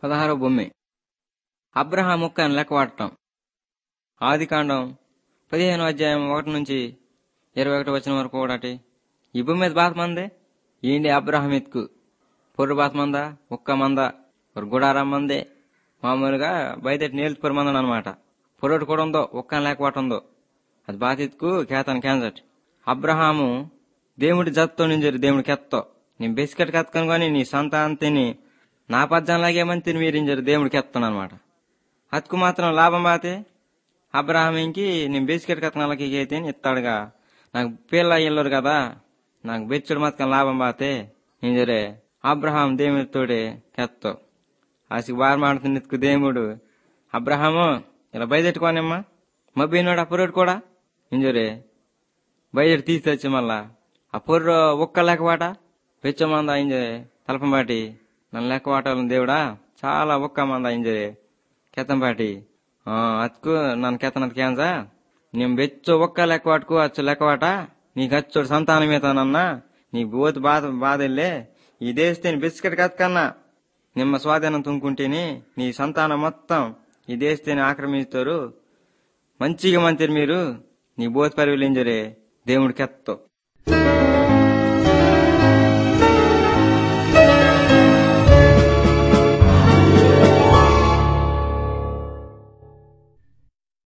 పదహారో బొమ్మె అబ్రహాం ముక్కని లెక్క వాడటం ఆది కాండం పదిహేను అధ్యాయం ఒకటి నుంచి ఇరవై ఒకటి వచ్చిన వరకు ఒకటి ఈ భూమి మీద బాత మందే ఏంటి అబ్రహాం ఎత్తుకు పొర్రు బాత మందా ఒక్క మంద ఒక గుడారం మందే మామూలుగా బయట నీళ్ళు పొరి మందని అనమాట పొరటి కూడా ఉందో ఒక్క లేకపోవటం ఉందో అది బాత ఎత్తుకు కేతాను క్యాన్సర్ అబ్రహాము దేవుడి జత్తో నింజరు దేవుడికి ఎత్తో నేను బిస్కెట్ కత్తుకొని కానీ నీ సంతానం తిని నా పద్దంలాగేమని తిని మీరింజరు దేవుడికి ఎత్తాను అనమాట అతుకు మాత్రం లాభం బాతే అబ్రహాంకి నేను బిస్కెట్ కత్తనాలకి అయితే ఇస్తాడుగా నాకు పిల్ల ఇల్లరు కదా నాకు బెచ్చుడు మాత్రం లాభం బాతే నేను జరే అబ్రహాం దేవుడితోడే కెత్తో ఆసికి బాగా మాడుతుంది ఎత్తుకు దేవుడు అబ్రహాము ఇలా బయటెట్టుకోనమ్మా మబ్బీనాడు ఆ పొరడు కూడా ఇంజరే బయట తీసి తెచ్చి మళ్ళా ఆ పొర్రు ఒక్క లెక్కవాట పెచ్చమంద ఇంజరే తలపంబాటి నన్ను లెక్కవాటాలను దేవుడా చాలా ఒక్క మంద ఇంజరే కెత్తంపాటి అతుకు నన్ను కెత్తనది క్యాన్సా నేను బెచ్చు ఒక్క లెక్కవాటుకు అచ్చు లెక్కవాట నీకు అచ్చోడు సంతానం మీతానన్నా నీ బోతు బాధ బాధల్లే ఈ దేశతే బిస్కెట్ కన్నా నిమ్మ స్వాధీనం తుంకుంటేని నీ సంతానం మొత్తం ఈ దేశతేని ఆక్రమిస్తారు మంచిగా మంచిరు మీరు నీ బోతు పరివిలింజరే దేవుడికి ఎత్తో